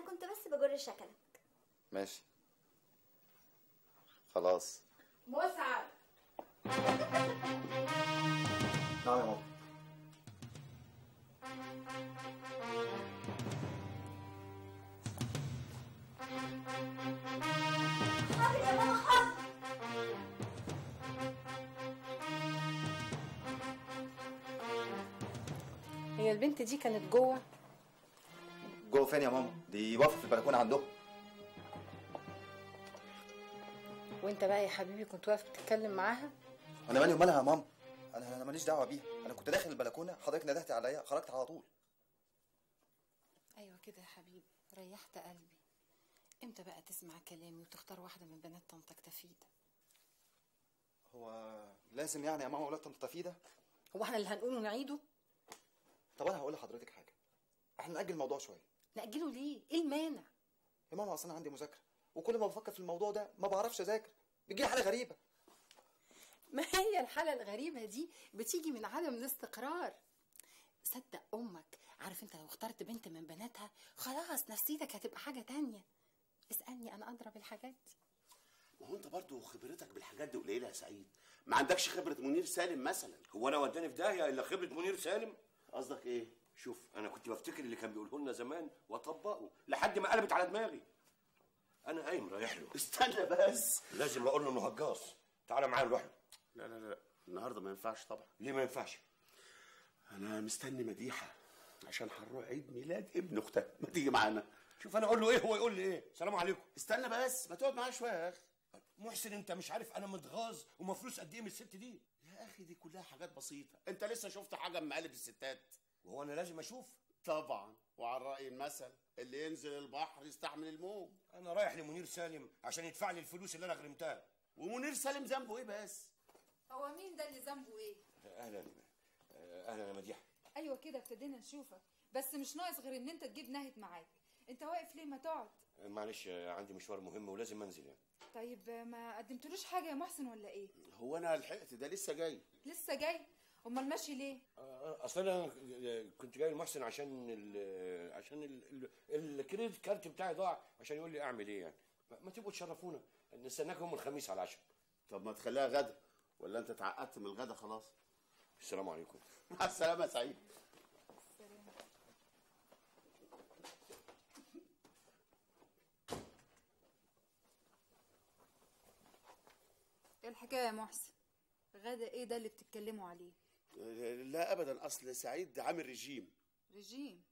كنت بس بجر شكلك ماشي خلاص مسعد نعم يا ماما حاضر يا ماما حاضر هي البنت دي كانت جوه جوه فين يا ماما دي واقفه في البلكونه عندهم وانت بقى يا حبيبي كنت واقف بتتكلم معاها انا مالي ومالها يا ماما انا انا ماليش دعوه بيها انا كنت داخل البلكونه حضرتك ندهتي عليا خرجت على طول ايوه كده يا حبيبي ريحت قلبي امتى بقى تسمع كلامي وتختار واحده من بنات طنطك تفيده هو لازم يعني يا ماما ولا طنط تفيده هو احنا اللي هنقوله ونعيده طب انا هقول لحضرتك حاجه احنا ناجل الموضوع شويه ناجله ليه ايه المانع يا ماما اصل انا عندي مذاكره وكل ما بفكر في الموضوع ده ما بعرفش اذاكر بيجي لي حاله غريبه ما هي الحالة الغريبة دي بتيجي من عدم الاستقرار صدق أمك عارف أنت لو اخترت بنت من بناتها خلاص نفسيتك هتبقى حاجة تانية اسألني أنا أضرب الحاجات دي ما هو انت برضه خبرتك بالحاجات دي قليله يا سعيد ما عندكش خبره منير سالم مثلا هو انا وداني في داهيه الا خبره منير سالم قصدك ايه شوف انا كنت بفتكر اللي كان بيقوله لنا زمان واطبقه لحد ما قلبت على دماغي انا قايم رايح له استنى بس لازم اقول له انه هجاص تعالى معايا نروح له لا لا لا النهارده ما ينفعش طبعا ليه ما ينفعش انا مستني مديحه عشان هنروح عيد ميلاد ابن اختها ما تيجي معانا شوف انا اقول له ايه هو يقول لي ايه سلام عليكم استنى بس ما تقعد معايا شويه يا اخي محسن انت مش عارف انا متغاظ ومفلوس قد ايه من الست دي يا اخي دي كلها حاجات بسيطه انت لسه شفت حاجه من مقالب الستات وهو انا لازم اشوف طبعا وعلى راي المثل اللي ينزل البحر يستحمل الموج انا رايح لمنير سالم عشان يدفع لي الفلوس اللي انا غرمتها ومنير سالم ذنبه ايه بس هو مين ده اللي ذنبه ايه اهلا اهلا يا مديحه ايوه كده ابتدينا نشوفك بس مش ناقص غير ان انت تجيب ناهد معاك انت واقف ليه ما تقعد معلش عندي مشوار مهم ولازم انزل يعني طيب ما قدمتلوش حاجه يا محسن ولا ايه هو انا لحقت ده لسه جاي لسه جاي امال ماشي ليه اصل انا كنت جاي لمحسن عشان ال عشان ال- ال- الكريدت كارت بتاعي ضاع عشان يقول لي اعمل ايه يعني ما تبقوا تشرفونا نستناكم يوم الخميس على العشاء طب ما تخليها غدا ولا انت اتعقدت من الغدا خلاص السلام عليكم مع السلامه يا سعيد ايه الحكايه يا محسن غدا ايه ده اللي بتتكلموا عليه لا ابدا اصل سعيد عامل رجيم رجيم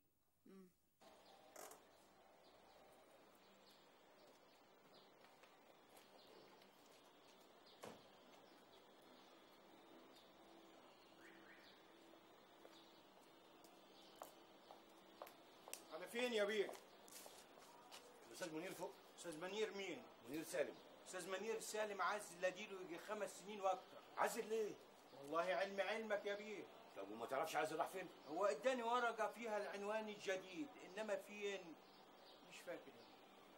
انا فين يا بيه الاستاذ منير فوق استاذ منير مين؟ منير سالم استاذ منير سالم عزل اديله يجي خمس سنين واكتر عزل ليه والله علم علمك يا بيه طب وما تعرفش عزل راح فين هو اداني ورقه فيها العنوان الجديد انما فين مش فاكر يعني.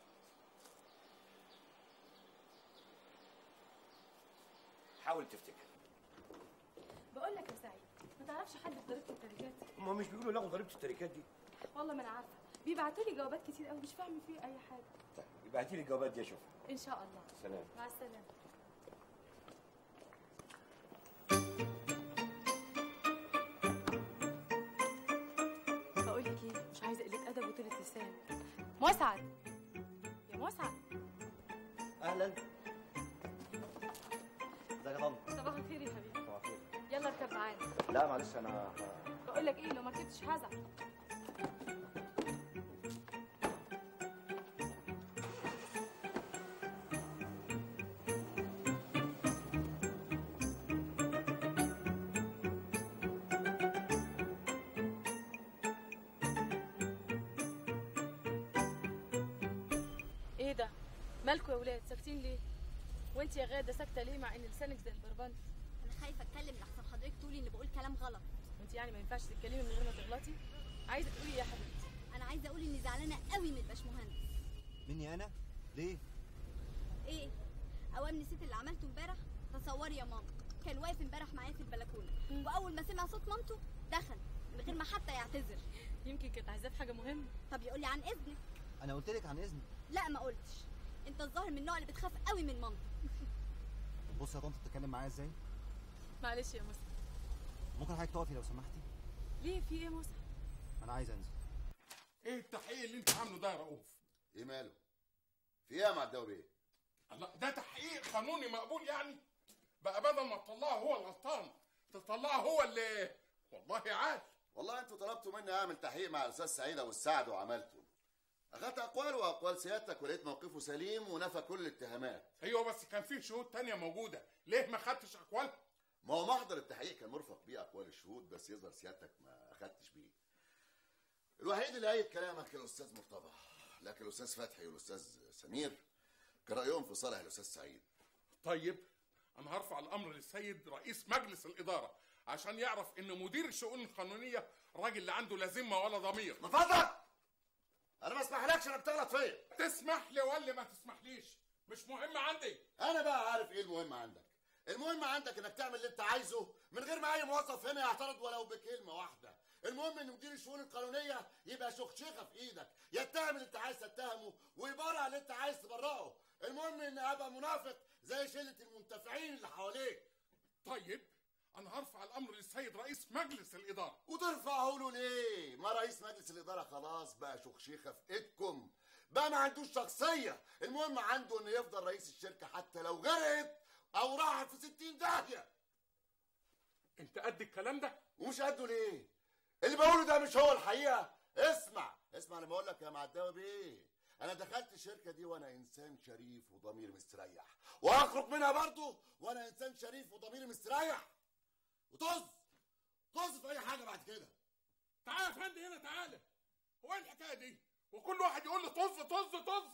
حاول تفتكر بقول لك يا سعيد ما تعرفش حد في ضريبه التركات هما مش بيقولوا لغوا ضريبه التركات دي والله ما انا عارفه بيبعتوا لي جوابات كتير قوي مش فاهمه فيه اي حاجه طيب يبقى هاتي لي الجوابات دي اشوفها ان شاء الله سلام مع السلامه بقول لك ايه مش عايزه قله ادب وطولة لسان مسعد يا مسعد اهلا ازيك يا طنط صباح الخير يا حبيبي صباح الخير. يلا اركب معانا لا معلش انا بقول لك ايه لو ما ركبتش هزعل ايه ده مالكوا يا ولاد ساكتين ليه وانت يا غاده ساكته ليه مع ان لسانك زي البربنت انا خايفه اتكلم لحسن حضرتك تقولي اني بقول كلام غلط وانت يعني ما ينفعش تتكلمي من غير ما تغلطي عايزه تقولي إيه يا حبيبتي انا عايزه اقول اني زعلانه قوي من الباشمهندس مني انا ليه ايه اوام نسيت اللي عملته امبارح تصوري يا ماما كان واقف امبارح معايا في البلكونه واول ما سمع صوت مامته دخل من غير ما حتى يعتذر يمكن كانت عايزاه في حاجه مهمه طب يقول لي عن اذنك انا قلت لك عن اذنك لا ما قلتش انت الظاهر من النوع اللي بتخاف قوي من مامتك بص يا طنط بتتكلم معايا ازاي معلش يا موسى ممكن حضرتك تقفي لو سمحتي ليه في ايه يا موسى انا عايز انزل ايه التحقيق اللي انت عامله ده يا رؤوف ايه ماله؟ في ايه يا معداوي بيه؟ الله ده تحقيق قانوني مقبول يعني بقى بدل ما تطلعه هو الغلطان تطلعه هو اللي والله عال والله انتوا طلبتوا مني اعمل تحقيق مع الاستاذ سعيد ابو السعد وعملته اخدت اقواله واقوال سيادتك ولقيت موقفه سليم ونفى كل الاتهامات ايوه بس كان في شهود تانية موجودة ليه ما خدتش اقوالها ما هو محضر التحقيق كان مرفق بيه اقوال الشهود بس يظهر سيادتك ما اخدتش بيه الوحيد اللي ايد كلامك الاستاذ مرتضى لكن الاستاذ فتحي والاستاذ سمير كان رايهم في صالح الاستاذ سعيد طيب انا هرفع الامر للسيد رئيس مجلس الاداره عشان يعرف ان مدير الشؤون القانونيه راجل لا عنده لا ذمه ولا ضمير من فضلك انا ما اسمحلكش انك تغلط فيا تسمح لي ولا ما تسمحليش مش مهم عندي انا بقى عارف ايه المهم عندك المهم عندك انك تعمل اللي انت عايزه من غير ما اي موظف هنا يعترض ولو بكلمه واحده المهم ان مدير الشؤون القانونيه يبقى شخشيخه في ايدك يتهم اللي انت عايز تتهمه ويبرع اللي انت عايز تبرعه المهم ان ابقى منافق زي شله المنتفعين اللي حواليك طيب انا هرفع الامر للسيد رئيس مجلس الاداره وترفعه له ليه ما رئيس مجلس الاداره خلاص بقى شخشيخه في ايدكم بقى ما عندوش شخصيه المهم عنده انه يفضل رئيس الشركه حتى لو غرقت او راحت في ستين داهيه انت قد الكلام ده ومش قده ليه اللي بقوله ده مش هو الحقيقه اسمع اسمع انا بقول لك يا معداوي بيه انا دخلت الشركه دي وانا انسان شريف وضميري مستريح وهخرج منها برضه وانا انسان شريف وضميري مستريح وطز طز في اي حاجه بعد كده تعالى يا فندم هنا تعالى هو ايه الحكايه دي وكل واحد يقول لي طز طز طز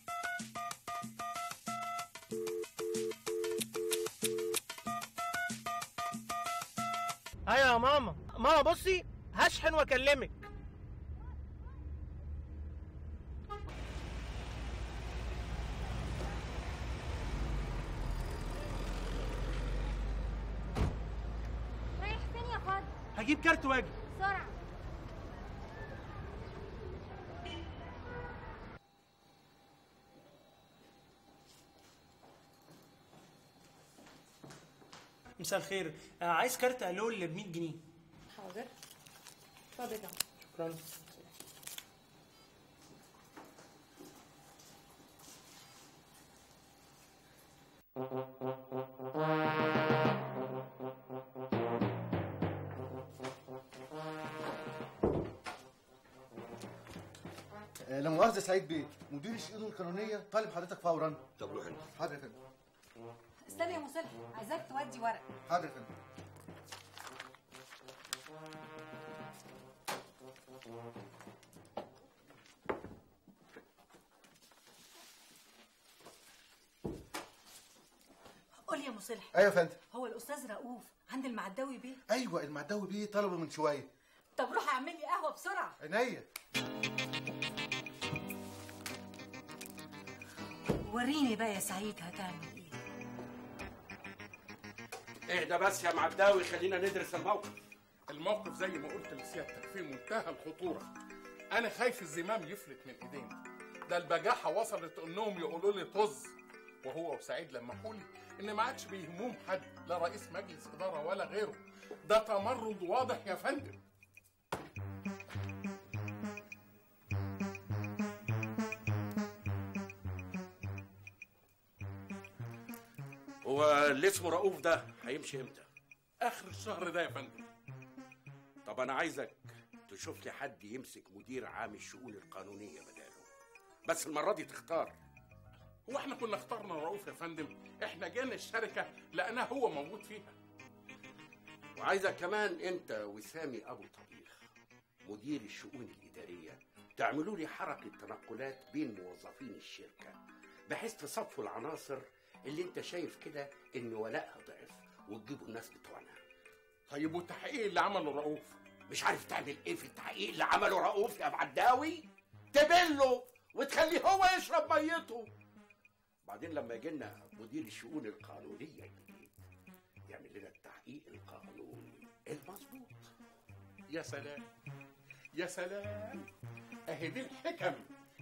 ايوه يا ماما ماما بصي هشحن واكلمك رايح فين يا فاضل هجيب كارت واجي بسرعة مساء الخير آه، عايز كارت الو اللي ب 100 جنيه حاضر اتفضل يا شكرا آه، لا مؤاخذه سعيد بيه مدير الشؤون القانونيه طالب حضرتك فورا طب روح انت حاضر يا فندم استنى يا مصلح عايزاك تودي ورق حاضر يا فندم قول يا مصلح ايوه يا فندم هو الاستاذ رؤوف عند المعداوي بيه ايوه المعداوي بيه طلبه من شويه طب روح اعمل لي قهوه بسرعه عينيا وريني بقى يا سعيد هتعمل ايه اهدى بس يا معداوي خلينا ندرس الموقف الموقف زي ما قلت لسيادتك في منتهى الخطوره انا خايف الزمام يفلت من ايدينا ده البجاحه وصلت انهم يقولوا لي طز وهو وسعيد لمحوا لي ان ما عادش بيهمهم حد لا رئيس مجلس اداره ولا غيره ده تمرد واضح يا فندم هو اللي اسمه رؤوف ده هيمشي امتى اخر الشهر ده يا فندم طب انا عايزك تشوف لي حد يمسك مدير عام الشؤون القانونيه بداله بس المره دي تختار هو احنا كنا اخترنا رؤوف يا فندم احنا جينا الشركه لقيناه هو موجود فيها وعايزك كمان انت وسامي ابو طبيخ مدير الشؤون الاداريه تعملوا لي حركه تنقلات بين موظفين الشركه بحيث تصفوا العناصر اللي انت شايف كده ان ولائها ضعف وتجيبوا الناس بتوعنا طيب والتحقيق اللي عمله رؤوف مش عارف تعمل ايه في التحقيق اللي عمله رؤوف يا معداوي تبله وتخليه هو يشرب ميته بعدين لما يجي لنا مدير الشؤون القانونيه الجديد يعمل لنا التحقيق القانوني المظبوط يا سلام يا سلام اهي دي الحكم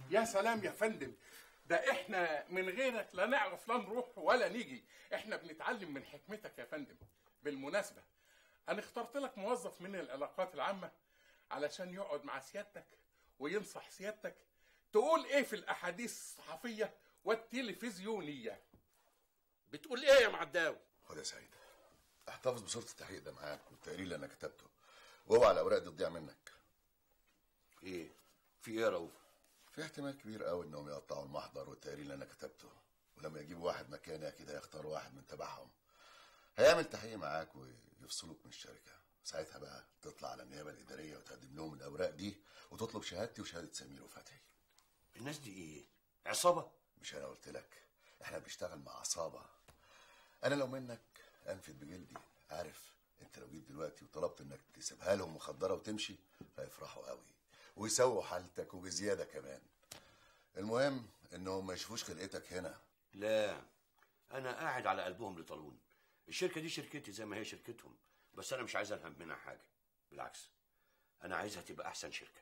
يا سلام يا فندم ده احنا من غيرك لا نعرف لا نروح ولا نيجي احنا بنتعلم من حكمتك يا فندم بالمناسبة انا اخترت لك موظف من العلاقات العامة علشان يقعد مع سيادتك وينصح سيادتك تقول ايه في الاحاديث الصحفية والتلفزيونية بتقول ايه يا معداوي خد يا سعيد احتفظ بصورة التحقيق ده معاك والتقرير اللي انا كتبته واوعى الاوراق دي تضيع منك ايه في ايه يا رؤوف في احتمال كبير قوي انهم يقطعوا المحضر والتقرير اللي انا كتبته ولما يجيبوا واحد مكاني اكيد هيختاروا واحد من تبعهم هيعمل تحقيق معاك ويفصلوك من الشركه ساعتها بقى تطلع على النيابه الاداريه وتقدم لهم الاوراق دي وتطلب شهادتي وشهاده سمير وفتحي الناس دي ايه عصابه مش انا قلت لك احنا بنشتغل مع عصابه انا لو منك انفد بجلدي عارف انت لو جيت دلوقتي وطلبت انك تسيبها لهم مخدره وتمشي هيفرحوا قوي ويسووا حالتك وبزياده كمان المهم انهم ما يشوفوش خلقتك هنا لا انا قاعد على قلبهم لطالون الشركه دي شركتي زي ما هي شركتهم بس انا مش عايز الهم منها حاجه بالعكس انا عايزها تبقى احسن شركه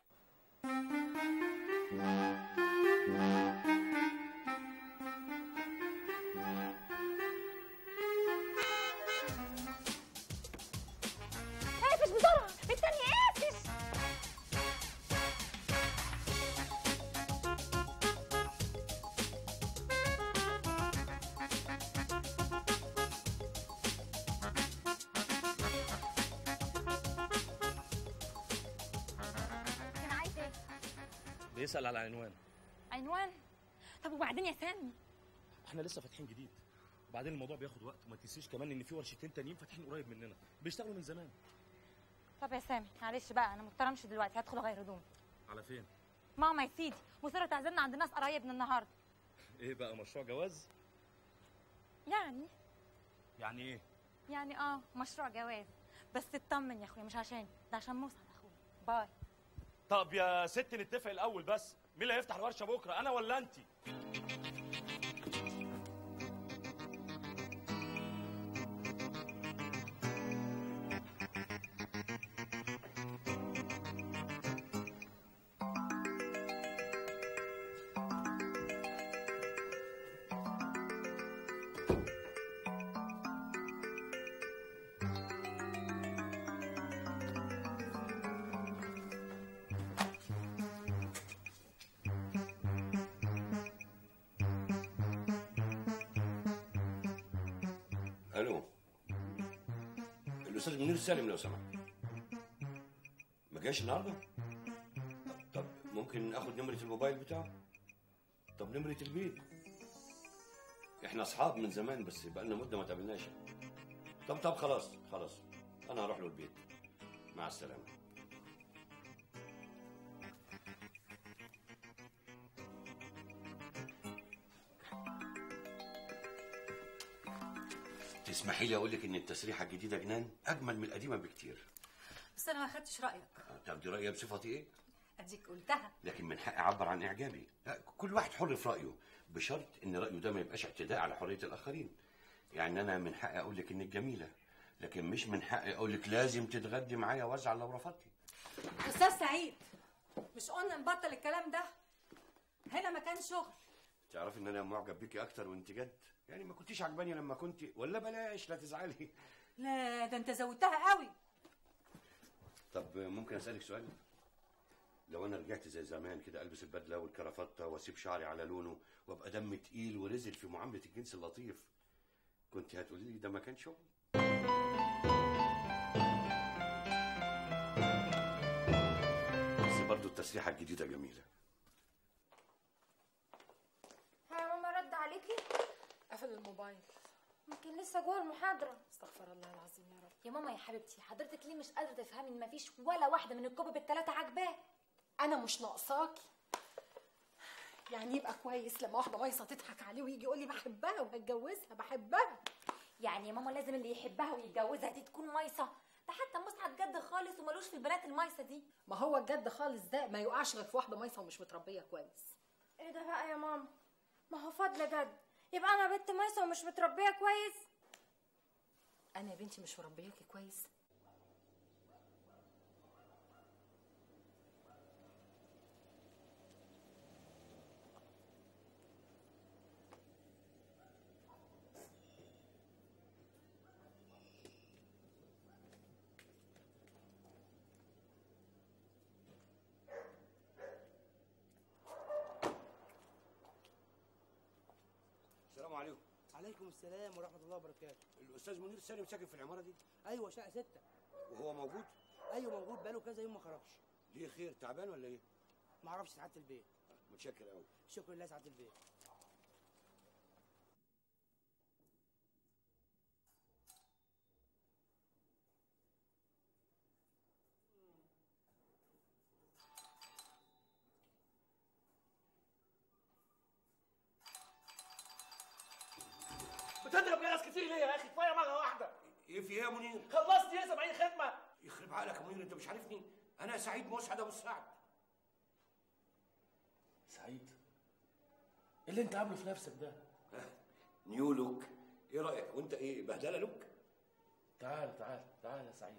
قافش بسرعة التاني قافش كان عايز ايه؟ بيسأل على عنوان عنوان طب وبعدين يا سامي احنا لسه فاتحين جديد وبعدين الموضوع بياخد وقت وما تنسيش كمان ان في ورشتين تانيين فاتحين قريب مننا بيشتغلوا من زمان طب يا سامي معلش بقى انا مضطره امشي دلوقتي هدخل اغير هدومي على فين ماما يا سيدي مصيرة تعزمنا عند ناس قرايبنا النهارده ايه بقى مشروع جواز يعني يعني ايه يعني اه مشروع جواز بس اطمن يا اخويا مش عشان ده عشان موسى اخويا باي طب يا ست نتفق الاول بس مين اللي هيفتح الورشه بكره انا ولا انت الو الاستاذ منير سالم لو سمحت ما جاش النهارده طب ممكن اخد نمره الموبايل بتاعه طب نمره البيت احنا اصحاب من زمان بس بقالنا مده ما تقابلناش طب طب خلاص خلاص انا هروح له البيت مع السلامه تسمحي لي اقول لك ان التسريحه الجديده جنان اجمل من القديمه بكتير بس انا ما خدتش رايك طب دي رايي بصفتي ايه اديك قلتها لكن من حقي اعبر عن اعجابي لا، كل واحد حر في رايه بشرط ان رايه ده ما يبقاش اعتداء على حريه الاخرين يعني انا من حقي اقول لك انك جميله لكن مش من حقي اقول لك لازم تتغدي معايا وازعل لو رفضتي استاذ سعيد مش قلنا نبطل الكلام ده هنا مكان شغل تعرفي ان انا معجب بيكي اكتر وانت جد يعني ما كنتيش عجباني لما كنت ولا بلاش لا تزعلي لا ده انت زودتها قوي طب ممكن اسالك سؤال لو انا رجعت زي زمان كده البس البدله والكرافته واسيب شعري على لونه وابقى دم تقيل ورزل في معامله الجنس اللطيف كنت هتقولي لي ده ما كان شغل بس برضه التسريحه الجديده جميله ها يا ماما رد عليكي قفل الموبايل يمكن لسه جوه المحاضرة استغفر الله العظيم يا رب يا ماما يا حبيبتي حضرتك ليه مش قادرة تفهمي ان مفيش ولا واحدة من الكوبب التلاتة عاجباه انا مش ناقصاكي يعني يبقى كويس لما واحده ميصه تضحك عليه ويجي يقول لي بحبها وهتجوزها بحبها يعني يا ماما لازم اللي يحبها ويتجوزها دي تكون مايصة ده حتى مسعد جد خالص وملوش في البنات المايصة دي ما هو الجد خالص ده ما يقعش غير في واحده ميصه ومش متربيه كويس ايه ده بقى يا ماما ما هو فضل جد يبقى انا بنت مايصة ومش متربية كويس انا يا بنتي مش مربياكي كويس عليكم عليكم السلام ورحمه الله وبركاته الاستاذ منير سالم ساكن في العماره دي ايوه شقه ستة وهو موجود ايوه موجود بقاله كذا يوم ما خرجش ليه خير تعبان ولا ايه ما اعرفش سعاده البيت متشكر قوي شكرا لله سعاده البيت بتضرب جرس كتير ليه يا اخي كفايه مره واحده ايه في ايه يا منير خلصت يا سبعين خدمه يخرب عقلك يا منير انت مش عارفني انا سعيد مسعد ابو السعد سعيد إيه اللي انت عامله في نفسك ده نيو لوك ايه رايك وانت ايه بهدله لوك تعال تعال تعال يا سعيد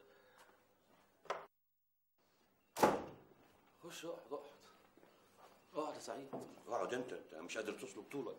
خش اقعد اقعد اقعد يا سعيد اقعد انت انت مش قادر تصلب طولك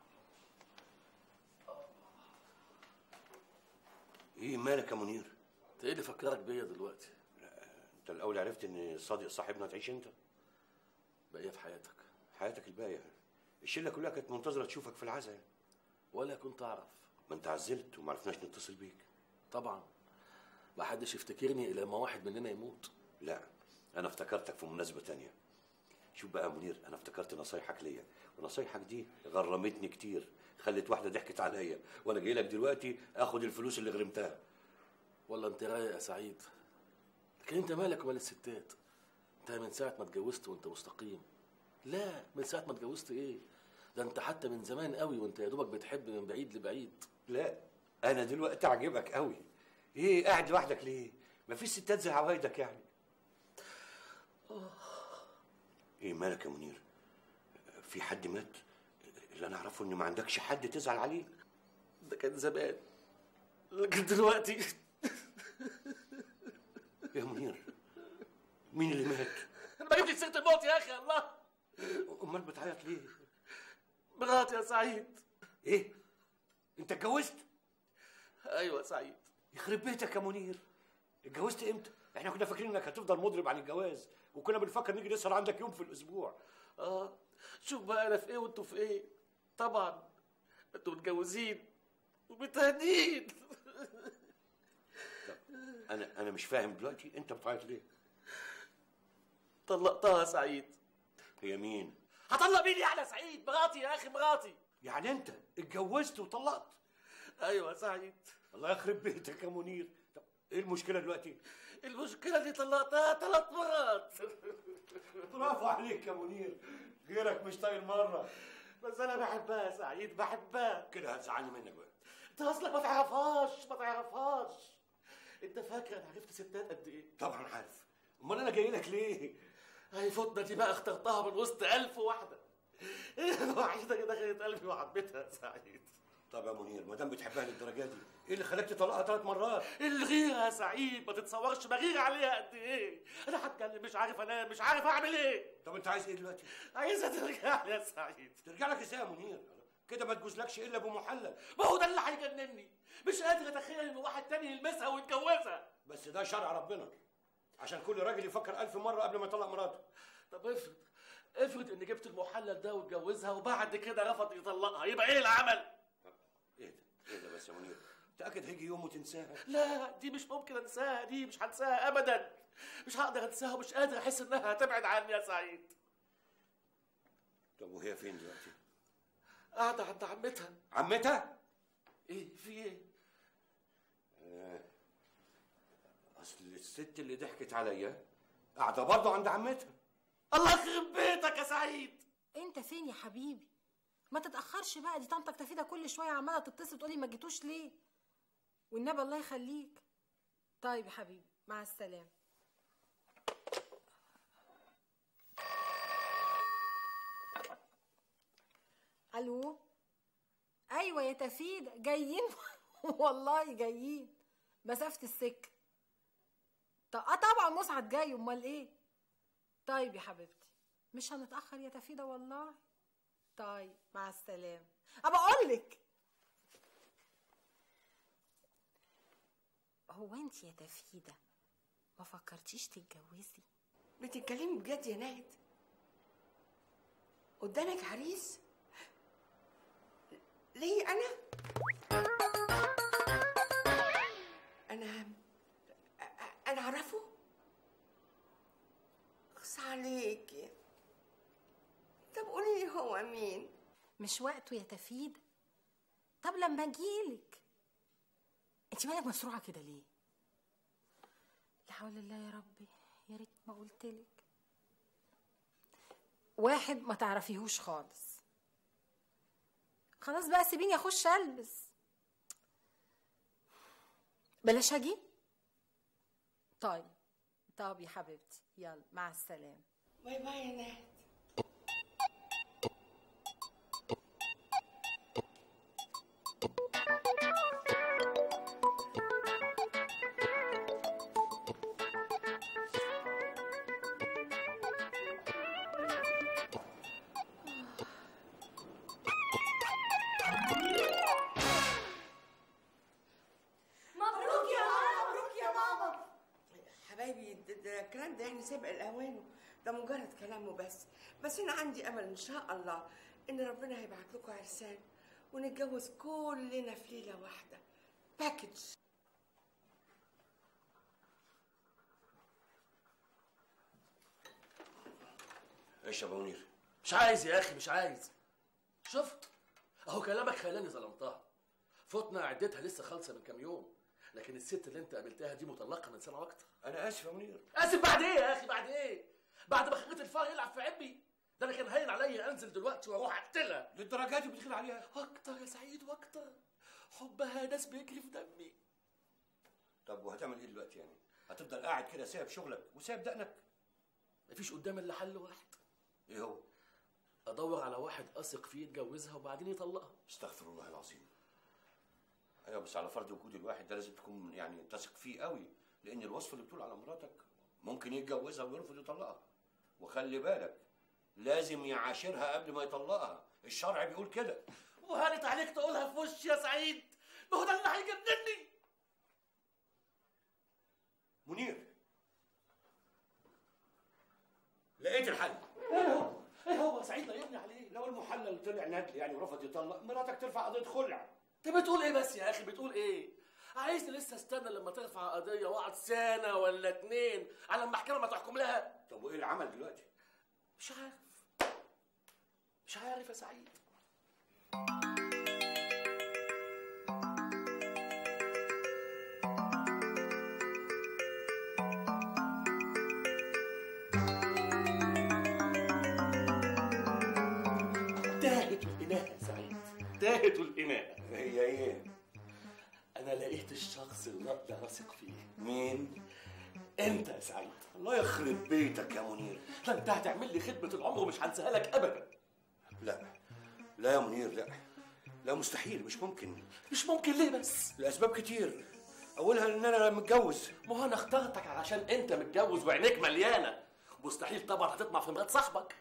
ايه مالك يا منير انت ايه اللي فكرك بيا دلوقتي انت الاول عرفت ان صادق صاحبنا تعيش انت بقيه في حياتك حياتك الباقيه الشله كلها كانت منتظره تشوفك في العزاء ولا كنت اعرف ما انت عزلت وما عرفناش نتصل بيك طبعا ما حدش يفتكرني الا لما واحد مننا يموت لا انا افتكرتك في مناسبه تانية شوف بقى يا منير انا افتكرت نصايحك ليا ونصايحك دي غرمتني كتير خلت واحده ضحكت عليا وانا جاي لك دلوقتي اخد الفلوس اللي غرمتها ولا انت رايق يا سعيد لكن انت مالك ومال الستات انت من ساعه ما اتجوزت وانت مستقيم لا من ساعه ما اتجوزت ايه ده انت حتى من زمان قوي وانت يا دوبك بتحب من بعيد لبعيد لا انا دلوقتي عاجبك قوي ايه قاعد لوحدك ليه مفيش ستات زي عوايدك يعني ايه مالك يا منير في حد مات اللي انا اعرفه ان ما عندكش حد تزعل عليه ده كان زمان لكن دلوقتي يا منير مين اللي مات انا ما جبتش سيره الموت يا اخي الله امال بتعيط ليه مراتي يا سعيد ايه انت اتجوزت ايوه يا سعيد يخرب بيتك يا منير اتجوزت امتى احنا كنا فاكرين انك هتفضل مضرب عن الجواز وكنا بنفكر نيجي نسهر عندك يوم في الاسبوع اه شوف بقى انا في ايه وانتوا في ايه طبعا انتوا متجوزين ومتهانين انا انا مش فاهم دلوقتي انت بتعيط ليه طلقتها يا سعيد هي مين هطلق مين يعني يا سعيد مراتي يا اخي مراتي يعني انت اتجوزت وطلقت ايوه يا سعيد الله يخرب بيتك يا منير طب ايه المشكله دلوقتي المشكله اللي طلقتها ثلاث مرات برافو عليك يا منير غيرك مش طايل مره بس انا بحبها يا سعيد بحبها كده هتزعلني منك بقى انت اصلك ما تعرفهاش ما تعرفهاش انت فاكر انا عرفت ستات قد ايه طبعا عارف امال انا جاي لك ليه هيفوتنا دي بقى اخترتها من وسط ألف واحدة الوحيدة اللي دخلت قلبي وحبيتها يا سعيد طب يا منير ما دام بتحبها للدرجه دي ايه اللي خلاك تطلقها ثلاث مرات الغيرة يا سعيد ما تتصورش بغير عليها قد ايه انا هتكلم مش عارف انام مش عارف اعمل ايه طب انت عايز ايه دلوقتي عايزها ترجع لي يا سعيد ترجع لك ازاي يا منير كده ما تجوزلكش الا بمحلل ما هو ده اللي هيجنني مش قادر اتخيل ان واحد تاني يلمسها ويتجوزها بس ده شرع ربنا عشان كل راجل يفكر ألف مرة قبل ما يطلق مراته طب افرض افرض اني جبت المحلل ده واتجوزها وبعد كده رفض يطلقها يبقى ايه العمل ايه ده ايه ده بس يا منير تأكد هيجي يوم وتنساها لا دي مش ممكن انساها دي مش هنساها ابدا مش هقدر انساها ومش قادر احس انها هتبعد عني يا سعيد طب وهي فين دلوقتي قاعدة عند عمتها عمتها ايه في ايه آه. اصل الست اللي ضحكت عليا قاعده برضه عند عمتها الله يخرب بيتك يا سعيد انت فين يا حبيبي ما تتاخرش بقى دي طنطك تفيده كل شويه عماله تتصل تقولي ما جيتوش ليه والنبي الله يخليك طيب يا حبيبي مع السلامه الو ايوه يا تفيدة جايين والله جايين مسافه السكه طب اه طبعا مسعد جاي امال ايه طيب يا حبيبتي مش هنتاخر يا تفيدة والله طيب مع السلامه ابقى اقول لك هو انت يا تفيدة ما فكرتيش تتجوزي بتتكلمي بجد يا ناهد قدامك عريس ليه انا انا أ- انا اعرفه اخص عليكي طب قولي لي هو مين مش وقته يا تفيدة طب لما اجيلك انت مالك مسروعة كده ليه لا حول الله يا ربي يا ريت ما قلتلك واحد ما تعرفيهوش خالص خلاص بقى سيبيني اخش البس بلاش اجي طيب طب يا حبيبتي يلا مع السلامه باي باي يا نهد مبروك يا ماما مبروك يا ماما حبايبي ده, ده الكلام ده يعني سابق الاوان ده مجرد كلامه بس بس انا عندي امل ان شاء الله ان ربنا هيبعت لكم عرسان ونتجوز كلنا في ليله واحده باكج ايش يا ابو منير مش عايز يا اخي مش عايز شفت اهو كلامك خلاني ظلمتها فتنا عدتها لسه خالصه من كام يوم لكن الست اللي انت قابلتها دي مطلقه من سنه واكتر انا اسف يا منير اسف بعد ايه يا اخي بعد ايه بعد ما خليت الفار يلعب في عبي ده انا كان هين عليا انزل دلوقتي واروح اقتلها للدرجه دي بتدخل عليها واكتر يا سعيد واكتر حبها ناس بيجري في دمي طب وهتعمل ايه دلوقتي يعني هتفضل قاعد كده سايب شغلك وسايب دقنك مفيش قدام الا حل واحد ايه هو ادور على واحد اثق فيه يتجوزها وبعدين يطلقها استغفر الله العظيم ايوه بس على فرض وجود الواحد ده لازم تكون يعني تثق فيه قوي لان الوصف اللي بتقول على مراتك ممكن يتجوزها ويرفض يطلقها وخلي بالك لازم يعاشرها قبل ما يطلقها الشرع بيقول كده وهانت عليك تقولها في وشي يا سعيد ما هو ده اللي هيجنني منير لقيت الحل ايه هو ايه هو سعيد لاقيني عليه لو المحلل طلع ندل يعني ورفض يطلق مراتك ترفع قضيه خلع انت بتقول ايه بس يا اخي بتقول ايه عايزني لسه استنى لما ترفع قضيه واقعد سنه ولا اتنين على المحكمه ما تحكم لها طب وايه العمل دلوقتي مش عارف مش عارف يا سعيد تاهت الإناء يا سعيد تاهت الإناء هي ايه أنا لقيت الشخص اللي أقدر أثق فيه مين أنت يا سعيد الله يخرب بيتك يا منير ده أنت هتعمل لي خدمة العمر ومش هنساها لك أبدا لا لا يا منير لا لا مستحيل مش ممكن مش ممكن ليه بس لاسباب كتير اولها ان انا متجوز ما هو أنا اخترتك علشان أنت متجوز وعينيك مليانة مستحيل طبعا هتطمع في مرات صاحبك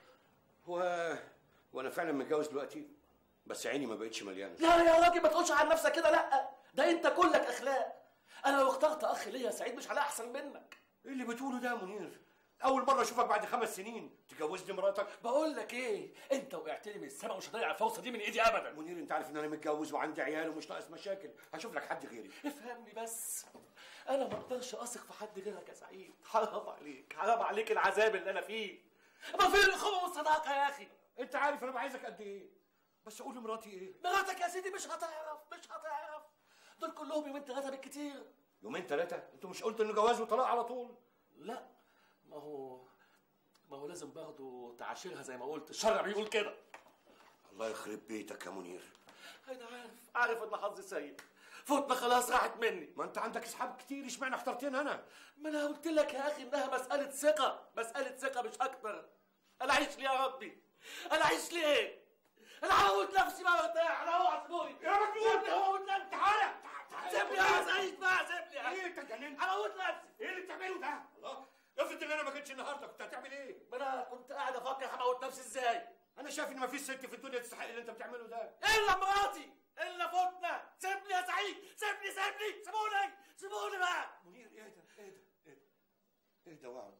هو وانا فعلا متجوز دلوقتي بس عيني ما بقتش مليانه لا يا راجل ما تقولش عن نفسك كده لا ده انت كلك اخلاق انا لو اخترت اخ ليا يا سعيد مش هلاقي احسن منك ايه اللي بتقوله ده يا منير اول مره اشوفك بعد خمس سنين تجوزني مراتك بقول لك ايه انت وقعت لي من السما ومش هضيع الفرصه دي من ايدي ابدا منير انت عارف ان انا متجوز وعندي عيال ومش ناقص مشاكل هشوف لك حد غيري افهمني بس انا ما اقدرش اثق في حد غيرك يا سعيد حرام عليك حرام عليك العذاب اللي انا فيه ما فين الاخوه والصداقه يا اخي انت عارف انا بعايزك قد ايه بس قول لمراتي ايه مراتك يا سيدي مش هتعرف مش هتعرف دول كلهم يومين ثلاثه بالكتير يومين ثلاثه انتوا مش قلتوا انه جواز وطلاق على طول لا ما هو ما هو لازم برضه تعاشرها زي ما قلت الشرع بيقول كده الله يخرب بيتك يا منير انا عارف عارف ان حظي سيء فوتنا خلاص راحت مني ما انت عندك اصحاب كتير اشمعنى اخترتني انا ما انا قلت لك يا اخي انها مساله ثقه مساله ثقه مش اكتر انا عايش ليه يا ربي انا عايش ليه انا هموت نفسي بقى وارتاح انا اوعى تسيبوني يا مجنون سيبني هموت نفسي تعالى تعالى سيبني يا سعيد بقى سيبني يا ايه انت اتجننت هموت نفسي ايه اللي بتعمله ده الله افرض ان انا ما جيتش النهارده كنت هتعمل ايه ما انا كنت قاعد افكر هموت نفسي ازاي انا شايف ان ما فيش ست في الدنيا تستحق اللي انت بتعمله ده الا مراتي الا فوتنا سيبني يا سعيد سيبني سيبني سيبوني سيبوني بقى منير ايه ده ايه ده ايه ده ايه ده واقعد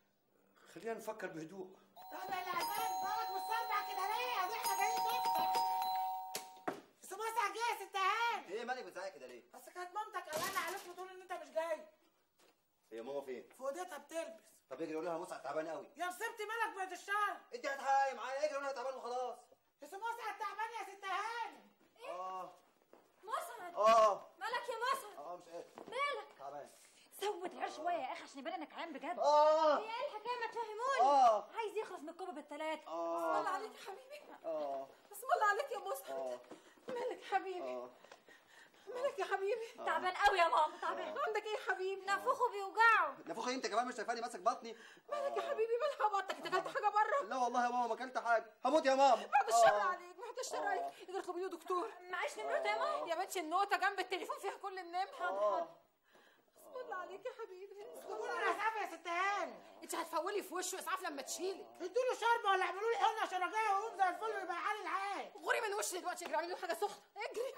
خلينا نفكر بهدوء طب اللي عزاك بقى مستمتع كده ليه؟ يعني احنا جايين نفتح. بس مسا ايه مالك بتزعق كده ليه بس كانت مامتك قلقانه عليك وتقول ان انت مش جاي هي ماما فين في اوضتها بتلبس طب اجري قول لها مسعد تعبان قوي يا مسبتي مالك بعد الشهر انت هتحايم معايا اجري قول لها تعبان وخلاص يا سي مسعد تعبان يا ست هاني اه مسعد اه مالك يا مسعد اه مش قادر مالك تعبان سود العيش شويه يا اخي عشان يبان انك عيان بجد آه. هي ايه الحكايه ما تفهموني آه. عايز يخلص من الكوبا بالثلاثه آه. بسم الله عليك يا حبيبي اه بسم الله عليك يا مسعد اه مالك يا حبيبي اه مالك يا حبيبي تعبان قوي يا ماما تعبان عندك ايه يا حبيبي نافوخه بيوجعه نفوخ انت كمان مش شايفاني ماسك بطني مالك يا حبيبي مالها بطنك انت اكلت حاجه بره لا والله يا ماما ما اكلت حاجه هموت يا ماما بعد الشر آه. عليك بعد الشر عليك اقدر تجيب دكتور معيش نمرته يا ماما يا بنتي النوتة جنب التليفون فيها كل النمر حاضر حاضر بسم الله عليك يا حبيبي قولوا له اسعاف يا ست هاني انت هتفولي في وشه اسعاف لما تشيلك ادوا له شربه ولا اعملوا لي حقنه عشان اجي ويقوم زي الفل ويبقى عالي العال غوري من وشي دلوقتي اجري اعملي له حاجه سخنه اجري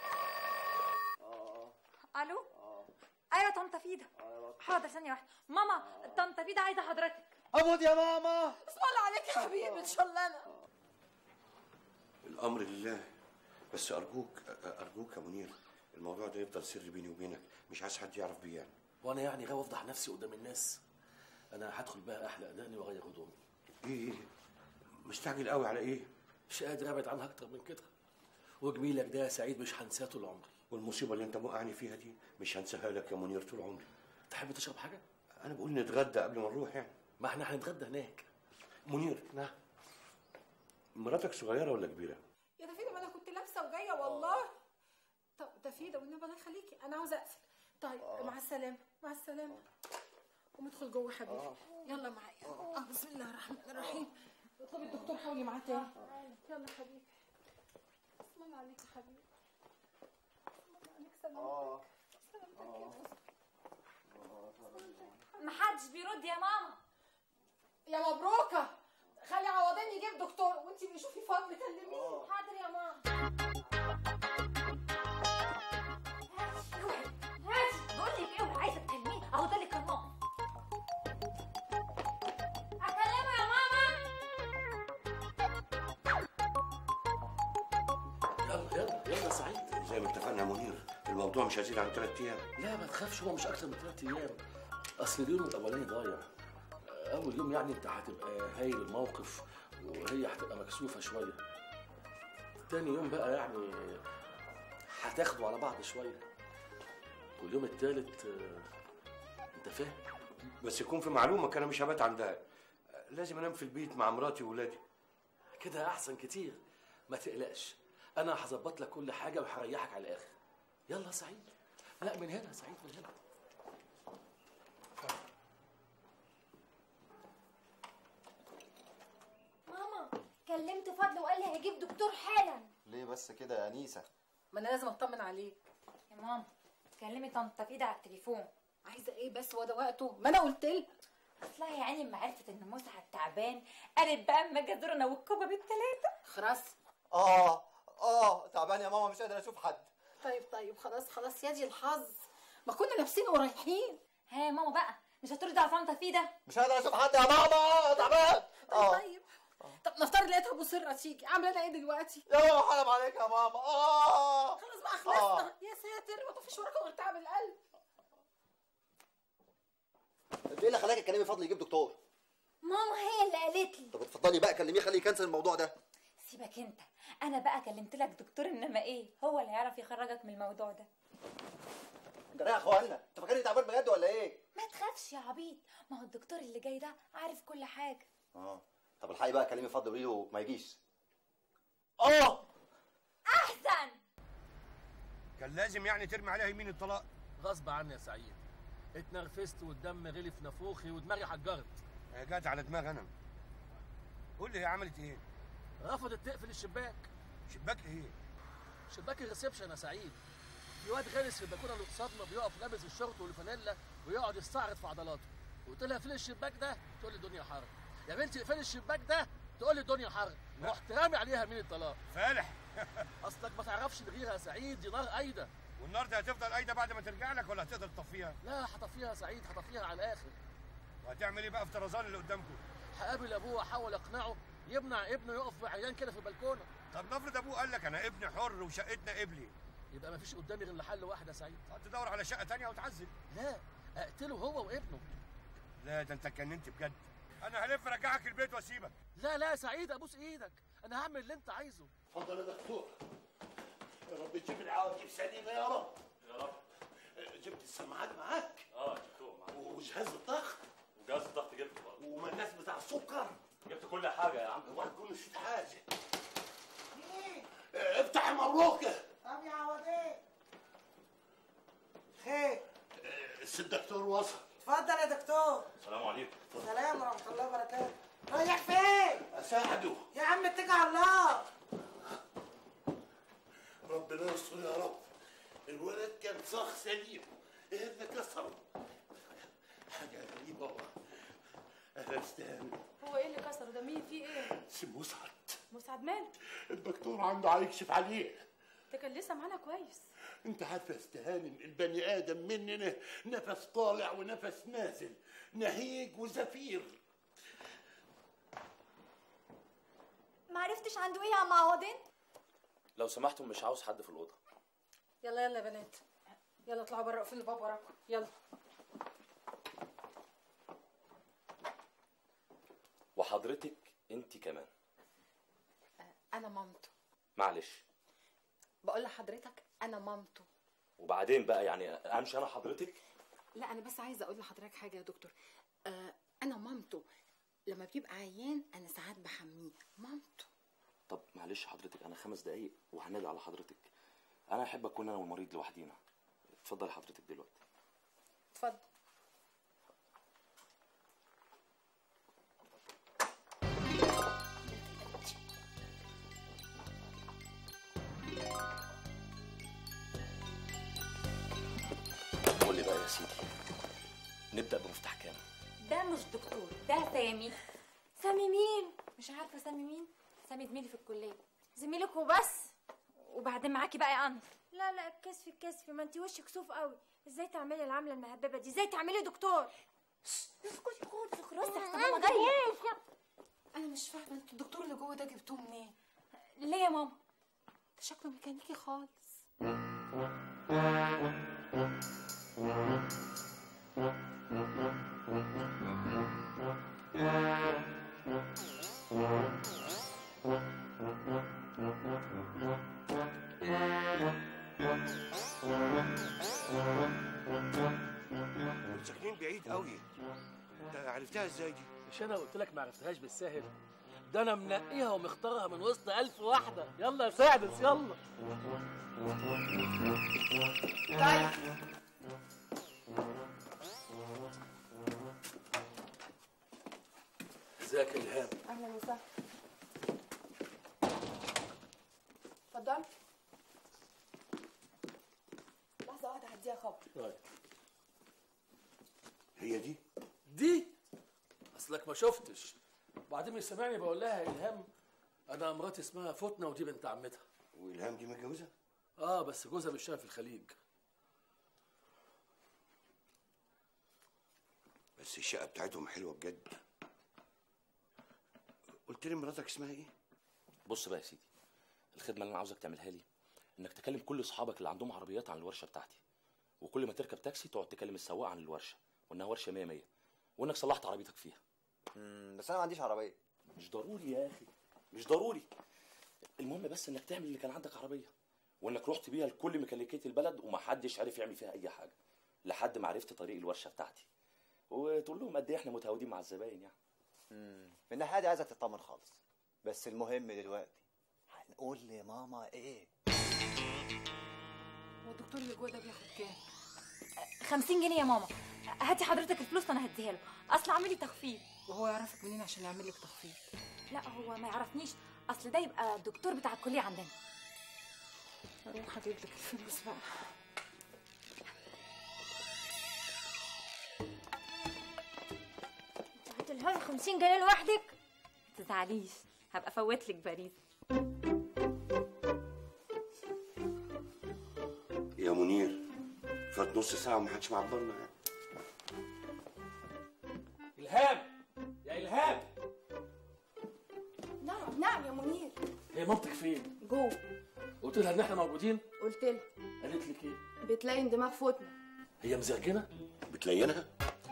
الو ايوه طنط فيدا حاضر ثانيه واحده ماما طنط فيدا عايزه حضرتك هموت يا ماما بسم الله عليك يا حبيبي ان شاء الله انا الامر لله بس ارجوك ارجوك يا منير الموضوع ده يفضل سر بيني وبينك مش عايز حد يعرف بيه يعني وانا يعني غاوي افضح نفسي قدام الناس انا هدخل بقى احلق دقني واغير هدومي ايه ايه مستعجل قوي على ايه مش قادر ابعد عنها اكتر من كده وجميلك ده يا سعيد مش هنساه طول عمري والمصيبه اللي انت موقعني فيها دي مش هنساها لك يا منير طول عمري تحب تشرب حاجه انا بقول نتغدى قبل ما نروح يعني ما احنا هنتغدى هناك منير نعم مراتك صغيره ولا كبيره يا تفيدة ما انا كنت لابسه وجايه والله طب تفيدة والنبي الله يخليكي انا عاوزه اقفل طيب مع السلامه مع السلامه قوم ادخل جوه يا حبيبي يلا معايا اه بسم الله الرحمن الرحيم اطلبي الدكتور حاولي معاه تاني يلا يا حبيبي بسم الله عليك يا حبيبي بسم الله عليك سلامتك سلامتك يا بص محدش بيرد يا ماما يا مبروكه خلي عوضين يجيب دكتور وانت بيشوفي فضل كلميه حاضر يا ماما هاتي بقول لك ايه عايزه تكلميه اهو ده اللي كان ماما اكلمه يا ماما يلا يلا يلا يا سعيد زي ما اتفقنا يا منير الموضوع مش هيزيد عن ثلاث ايام لا ما تخافش هو مش اكتر من ثلاث ايام اصل اليوم الاولاني ضايع اول يوم يعني انت هتبقى هايل الموقف وهي هتبقى مكسوفه شويه تاني يوم بقى يعني هتاخدوا على بعض شويه واليوم التالت آه، انت فاهم بس يكون في معلومك انا مش هبات عندها لازم انام في البيت مع مراتي وولادي كده احسن كتير ما تقلقش انا هظبط لك كل حاجه وهريحك على الاخر يلا يا سعيد لا من هنا يا سعيد من هنا ماما كلمت فضل وقال لي هيجيب دكتور حالا ليه بس كده يا انيسه ما انا لازم اطمن عليك يا ماما كلمي طنط فيدا على التليفون عايزه ايه بس هو ده وقته ما انا قلت لها اصلها يا عيني لما عرفت ان مسعد تعبان قالت بقى اما اجي ازور انا والكوبا بالثلاثه خلاص اه اه تعبان يا ماما مش قادر اشوف حد طيب طيب خلاص خلاص يا دي الحظ ما كنا لابسين ورايحين ها يا ماما بقى مش هترضي على طنط فيدا مش قادر اشوف حد يا ماما تعبان اه طيب طب نفترض لقيتها ابو سره تيجي اعمل انا ايه دلوقتي يا ماما حرام عليك يا ماما اه خلاص بقى خلصنا يا ساتر ما فيش وراكم غير تعب القلب انت ايه اللي خلاك تكلمي فضل يجيب دكتور ماما هي اللي قالت لي طب اتفضلي بقى كلميه خليه يكنسل الموضوع ده سيبك انت انا بقى كلمت لك دكتور انما ايه هو اللي هيعرف يخرجك من الموضوع ده انت يا اخوانا انت فاكرني تعبان بجد ولا ايه ما تخافش يا عبيط ما هو الدكتور اللي جاي ده عارف كل حاجه اه طب الحقي بقى كلمي فضل وقولي له ما يجيش اه احسن كان لازم يعني ترمي عليها يمين الطلاق غصب عني يا سعيد اتنرفزت والدم غلي في نافوخي ودماغي حجرت هي جت على دماغ انا قول لي هي عملت ايه رفضت تقفل الشباك شباك ايه شباك الريسبشن يا سعيد في واد غلس في البلكونه اللي قصادنا بيقف لابس الشورت والفانيلا ويقعد يستعرض في عضلاته قلت لها اقفلي الشباك ده تقول لي الدنيا حر يا بنتي اقفلي الشباك ده تقول لي الدنيا حر رحت رامي عليها مين الطلاق فالح اصلك ما تعرفش الغيره يا سعيد دي نار قايده والنار دي هتفضل قايده بعد ما ترجع لك ولا هتقدر تطفيها لا هطفيها يا سعيد هطفيها على الاخر وهتعمل ايه بقى في طرزان اللي قدامكم هقابل ابوه واحاول اقنعه يمنع ابنه يقف عيان كده في البلكونه طب نفرض ابوه قال لك انا ابني حر وشقتنا قبلي يبقى ما فيش قدامي غير حل واحد يا سعيد تدور على شقه تانية وتعزل لا اقتله هو وابنه لا ده انت اتجننت بجد انا هلف ارجعك البيت واسيبك لا لا يا سعيد ابوس ايدك انا هعمل اللي انت عايزه اتفضل يا دكتور يا رب تجيب العواقب سليمه يا رب يا رب جبت السماعات معاك اه جبتهم معاك وجهاز الضغط وجهاز الضغط جبته برضه ومناس بتاع السكر جبت كل حاجه يا عم اوعى تكون نسيت حاجه اه، افتح مبروك طب يا عوضين خير الست الدكتور وصل اتفضل يا دكتور السلام عليكم سلام ورحمه الله وبركاته رايح فين اساعده يا عم اتكل على الله ربنا يستر يا رب الولد كان صخ سليم ايه اللي كسره حاجه غريبه والله اهلا استهاني هو ايه اللي كسره ده مين فيه ايه اسم مسعد مسعد مال الدكتور عنده هيكشف عليه ده كان لسه معانا كويس انت عارفه يا استهانم البني ادم مننا نفس طالع ونفس نازل نهيج وزفير ما عرفتش عنده ايه يا عم عوضين لو سمحتم مش عاوز حد في الاوضه يلا يلا يا بنات يلا اطلعوا بره اقفلوا الباب وراكم يلا وحضرتك انت كمان انا مامته معلش بقول لحضرتك انا مامته وبعدين بقى يعني امشي انا حضرتك لا انا بس عايزه اقول لحضرتك حاجه يا دكتور آه انا مامته لما بيبقى عيان انا ساعات بحميه مامته طب معلش حضرتك انا خمس دقايق وهنادي على حضرتك انا احب اكون انا والمريض لوحدينا اتفضل حضرتك دلوقتي اتفضل قول لي بقى يا سيدي نبدا بمفتاح كام ده مش دكتور ده سامي سامي مين مش عارفه سامي مين سامي زميلي في الكليه زميلك وبس وبعدين معاكي بقى يا انا لا لا كسفي كسفي ما انت وشك كسوف قوي ازاي تعملي العمله المهببه دي ازاي تعملي دكتور اسكتي خالص خلاص احسن ماما جايه انا مش فاهمه انتوا الدكتور اللي جوه ده جبتوه منين ليه يا ماما ده شكله ميكانيكي خالص ساكنين بعيد قوي انت عرفتها ازاي دي مش انا قلت لك ما عرفتهاش بالسهل ده انا منقيها ومختارها من وسط ألف واحدة يلا يا سعدس يلا طيب ازيك يا الهام اهلا وسهلا اتفضل لحظه واحده هديها خبر طيب هي دي دي اصلك ما شفتش بعدين مش سامعني بقول لها يا الهام انا مراتي اسمها فتنه ودي بنت عمتها والهام دي متجوزه اه بس جوزها بيشتغل في الخليج بس الشقه بتاعتهم حلوه بجد قلت لي مراتك اسمها ايه بص بقى يا سيدي الخدمه اللي انا عاوزك تعملها لي انك تكلم كل اصحابك اللي عندهم عربيات عن الورشه بتاعتي وكل ما تركب تاكسي تقعد تكلم السواق عن الورشه وانها ورشه 100 100 وانك صلحت عربيتك فيها بس انا ما عنديش عربيه مش ضروري يا اخي مش ضروري المهم بس انك تعمل اللي كان عندك عربيه وانك رحت بيها لكل ميكانيكيه البلد ومحدش عارف يعمل فيها اي حاجه لحد ما عرفت طريق الورشه بتاعتي وتقول لهم قد ايه احنا متعودين مع الزباين يعني امم من الناحيه دي عايزك تطمن خالص بس المهم دلوقتي هنقول لماما ايه هو الدكتور اللي جوه ده بياخد كام 50 جنيه يا ماما هاتي حضرتك الفلوس وانا هديها له اصل اعملي تخفيض وهو يعرفك منين عشان يعمل لك تخفيض لا هو ما يعرفنيش اصل ده يبقى الدكتور بتاع الكليه عندنا اروح اجيب لك الفلوس بقى هتلهي 50 جنيه لوحدك ما تزعليش هبقى فوت لك باريس يا منير فات نص ساعه وما حدش معبرنا يعني الهام يا الهام نعم نعم يا منير هي مامتك فين جوه قلت لها ان احنا موجودين قلت لها قالت لك ايه بتلاقي دماغ فوتنا هي مزعجنه بتلينها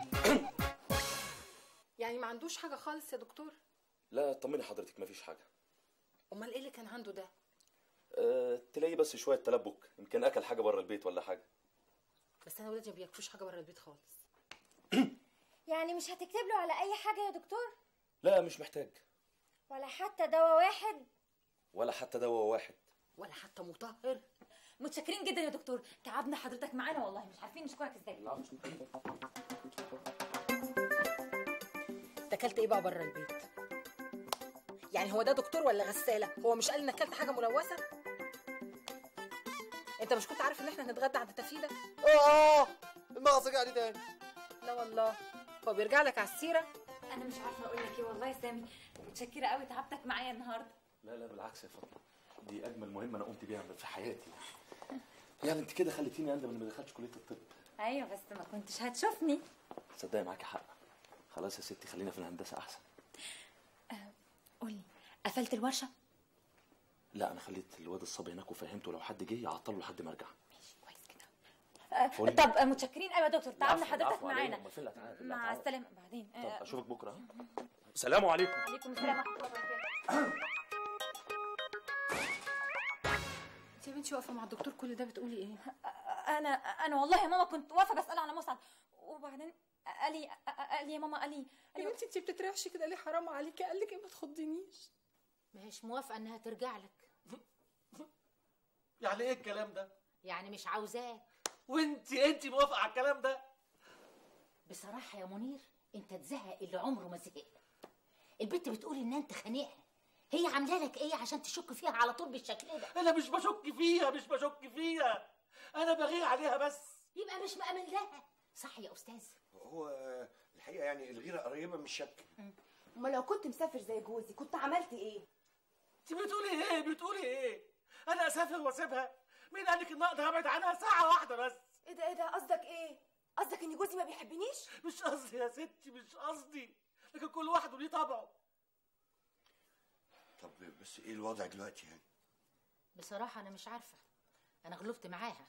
يعني ما عندوش حاجه خالص يا دكتور لا طمني حضرتك مفيش حاجه امال ايه اللي كان عنده ده أه تلاقي بس شويه تلبك يمكن اكل حاجه بره البيت ولا حاجه بس انا ولادي ما بياكلوش حاجه بره البيت خالص يعني مش هتكتب له على اي حاجه يا دكتور لا مش محتاج ولا حتى دواء واحد ولا حتى دواء واحد ولا حتى مطهر متشكرين جدا يا دكتور تعبنا حضرتك معانا والله مش عارفين نشكرك ازاي انت اكلت ايه بقى بره البيت يعني هو ده دكتور ولا غساله هو مش قال ان اكلت حاجه ملوثه انت مش كنت عارف ان احنا هنتغدى عند تفيده اه المغص قاعد تاني لا والله هو بيرجع لك على السيره انا مش عارفه اقول لك ايه والله يا سامي متشكره قوي تعبتك معايا النهارده لا لا بالعكس يا فاطمه دي اجمل مهمه انا قمت بيها في حياتي يعني انت كده خليتيني اندم اني ما دخلتش كليه الطب ايوه بس ما كنتش هتشوفني تصدقي معاكي حق خلاص يا ستي خلينا في الهندسه احسن قولي قفلت الورشه لا انا خليت الواد الصبي هناك وفهمته لو حد جه يعطله لحد ما ارجع آه، قولي. طب آه، متشكرين قوي يا دكتور تعبنا العفو، حضرتك العفو عليا، معانا أمال فين الأتعاب؟ مع الأتعاب. السلامه بعدين طب آه، اشوفك بكره ها؟ السلام عليكم عليكم السلام ورحمه الله وبركاته انت يا بنتي واقفه مع الدكتور كل ده بتقولي ايه انا انا والله يا ماما كنت واقفه بساله على مسعد وبعدين قال لي قال لي يا ماما قال لي يا بنتي انت بتترعشي كده ليه حرام عليكي قال لك ايه ما تخضنيش ما هيش موافقه انها ترجع لك يعني ايه الكلام ده يعني مش عاوزاك وانت انت موافقه على الكلام ده بصراحه يا منير انت تزهق اللي عمره ما زهق البنت بتقول ان انت خانقها هي عامله لك ايه عشان تشك فيها على طول بالشكل ده انا مش بشك فيها مش بشك فيها انا بغير عليها بس يبقى مش مأمن لها صح يا استاذ هو الحقيقه يعني الغيره قريبه من الشك امال لو كنت مسافر زي جوزي كنت عملت ايه انت بتقولي ايه بتقولي ايه انا اسافر واسيبها مين قال لك ان اقدر ابعد عنها ساعه واحده بس ايه ده ايه ده قصدك ايه قصدك ان جوزي ما بيحبنيش مش قصدي يا ستي مش قصدي لكن كل واحد وليه طبعه طب بس ايه الوضع دلوقتي يعني بصراحه انا مش عارفه انا غلبت معاها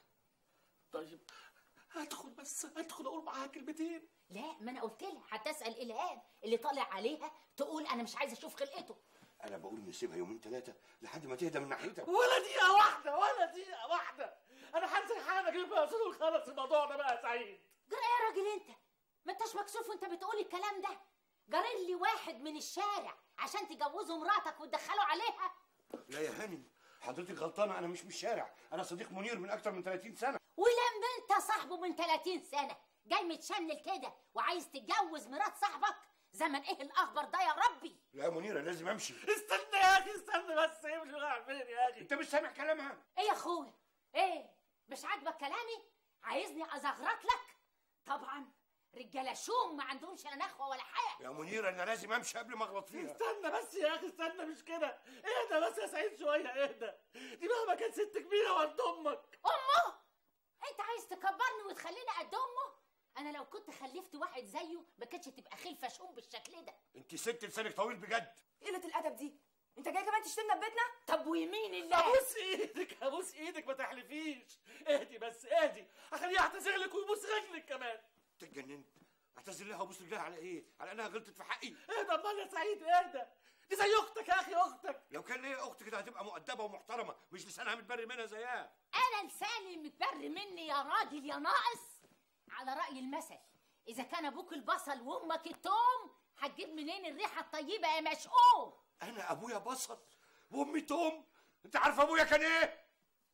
طيب هدخل بس هدخل اقول معاها كلمتين لا ما انا قلت لها هتسال الهام اللي طالع عليها تقول انا مش عايزه اشوف خلقته انا بقول نسيبها يومين ثلاثه لحد ما تهدى من ناحيتك ولا دقيقه واحده ولا دقيقه واحده انا هنزل حالا اجيب مسؤول ونخلص الموضوع ده بقى يا سعيد جرى ايه يا راجل انت ما انتش مكسوف وانت بتقول الكلام ده جارين لي واحد من الشارع عشان تجوزه مراتك وتدخله عليها لا يا هانم حضرتك غلطانه انا مش من الشارع انا صديق منير من اكتر من 30 سنه ولما انت صاحبه من 30 سنه جاي متشنل كده وعايز تتجوز مرات صاحبك زمن ايه الاخبر ده يا ربي لا يا منير انا لازم امشي استنى يا اخي استنى بس امشي رايح فين يا اخي انت مش سامع كلامها ايه يا اخويا ايه مش عاجبك كلامي عايزني ازغرط لك طبعا رجاله شوم ما عندهمش لا نخوه ولا حاجه يا منير انا لازم امشي قبل ما اغلط فيها استنى بس يا اخي استنى مش كده اهدى بس يا سعيد شويه اهدى دي مهما كانت ست كبيره وقد امك امه انت عايز تكبرني وتخليني قد امه انا لو كنت خلفت واحد زيه ما كانتش تبقى خلفه شوم بالشكل ده انت ست لسانك طويل بجد قله الادب دي انت جاي كمان تشتمنا في بيتنا طب ويمين الله ابوس ايدك ابوس ايدك ما تحلفيش اهدي بس اهدي هخليه يعتذر لك ويبوس رجلك كمان انت اتجننت اعتذر لها وابوس رجلها على ايه على انها غلطت في حقي اهدى امال يا سعيد اهدى دي زي اختك يا اخي اختك لو كان هي اختي كده هتبقى مؤدبه ومحترمه مش لسانها متبري منها زيها انا لساني متبر مني يا راجل يا ناقص على راي المثل اذا كان ابوك البصل وامك التوم هتجيب منين الريحه الطيبه يا مشؤوم انا ابويا بصل وامي توم انت عارفه ابويا كان ايه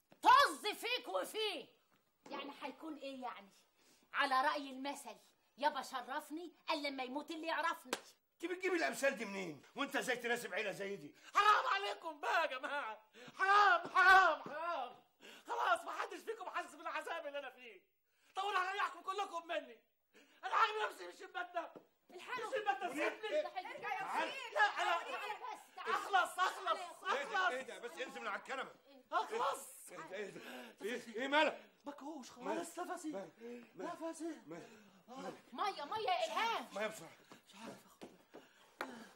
طز فيك وفيه يعني هيكون ايه يعني على راي المثل يابا شرفني قال لما يموت اللي يعرفني انت بتجيبي الامثال دي منين وانت ازاي تناسب عيله زي دي حرام عليكم بقى يا جماعه حرام حرام حرام خلاص ما حدش فيكم حاسس بالعذاب اللي انا فيه طب انا هريحكم كلكم مني انا هعمل نفسي مش البيت ده الحلو مش البيت ده سيبني ارجع يا تعال. بسيط لا انا بس تعال. اخلص اخلص اهدى اخلص اهدى بس انزل من على الكنبه اخلص اهدى اهدى ايه ايه مالك مكهوش مالك؟ خلاص نفسي نفسي ميه ميه يا الهام ما بسرعه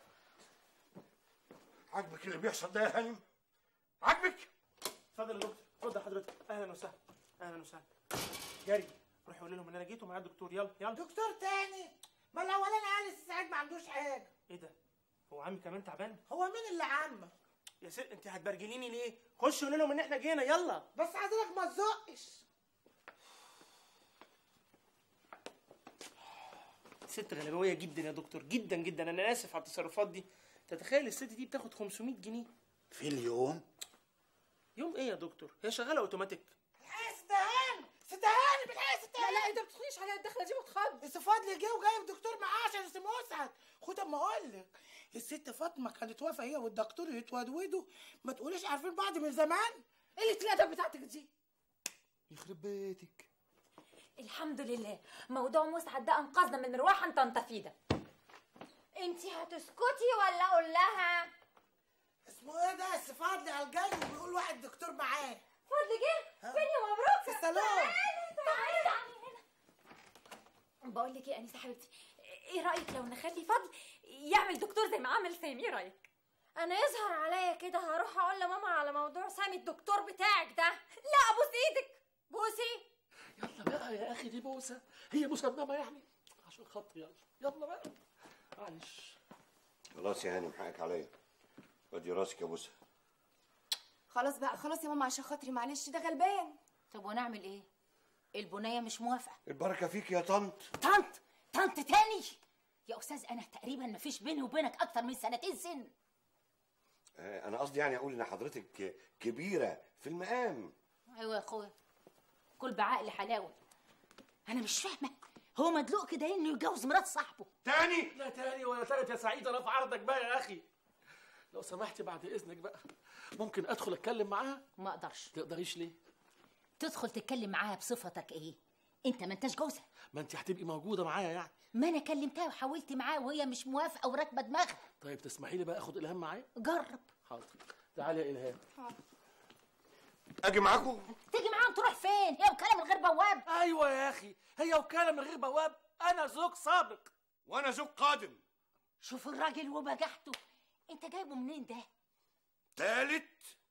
عاجبك اللي بيحصل ده يا هانم عاجبك اتفضل يا دكتور اتفضل حضرتك اهلا وسهلا اهلا وسهلا جري روح قول لهم ان انا جيت ومعايا الدكتور يلا يلا دكتور تاني ما الاولاني قال لي سعيد ما عندوش حاجه ايه ده هو عمي كمان تعبان هو مين اللي عمك يا ست انت هتبرجليني ليه خش قول لهم ان احنا جينا يلا بس حضرتك ما تزقش ست غلبويه جدا يا دكتور جدا جدا انا اسف على التصرفات دي تتخيل الست دي بتاخد 500 جنيه في اليوم يوم ايه يا دكتور هي شغاله اوتوماتيك استهان استهان بالحقيقه استهان لا لا انت ما بتدخليش على الدخله دي وتخض بس فضل جه وجايب دكتور معاه عشان اسمه مسعد خد اما اقول لك الست فاطمه كانت واقفه هي والدكتور يتودودوا ما تقوليش عارفين بعض من زمان قله الادب بتاعتك دي يخرب بيتك الحمد لله موضوع مسعد ده انقذنا من مروحه تنطفيده انتي هتسكتي ولا اقول لها اسمه ايه ده بس فضل على الجاي وبيقول واحد دكتور معاه فضل جه فين يا مبروك في الصالون تعالي تعالي بقول لك ايه انسه حبيبتي ايه رايك لو نخلي فضل يعمل دكتور زي ما عمل سامي ايه رايك انا يظهر عليا كده هروح اقول لماما على موضوع سامي الدكتور بتاعك ده لا ابوس ايدك بوسي يلا بقى يا اخي دي بوسه هي مسممه يعني عشان خاطري يلا يلا بقى معلش خلاص يا هانم حقك عليا ودي راسك يا بوسه خلاص بقى خلاص يا ماما عشان خاطري معلش ده غلبان طب ونعمل ايه البنيه مش موافقه البركه فيك يا طنط طنط طنط تاني يا استاذ انا تقريبا مفيش بيني وبينك اكتر من سنتين سن آه، انا قصدي يعني اقول ان حضرتك كبيره في المقام ايوه يا اخويا كل بعقل حلاوه انا مش فاهمه هو مدلوق كده انه يتجوز مرات صاحبه تاني لا تاني ولا تالت يا سعيد انا في عرضك بقى يا اخي لو سمحتي بعد اذنك بقى ممكن ادخل اتكلم معاها ما اقدرش تقدريش ليه تدخل تتكلم معاها بصفتك ايه انت ما انتش جوزها ما انت هتبقي موجوده معايا يعني ما انا كلمتها وحاولت معاها وهي مش موافقه وراكبه دماغها طيب تسمحي لي بقى اخد الهام معايا جرب حاضر تعالي يا الهام اجي معاكم تيجي معاهم تروح فين هي وكاله من غير بواب ايوه يا اخي هي وكاله من غير بواب انا زوج سابق وانا زوج قادم شوف الراجل وبجحته انت جايبه منين ده تالت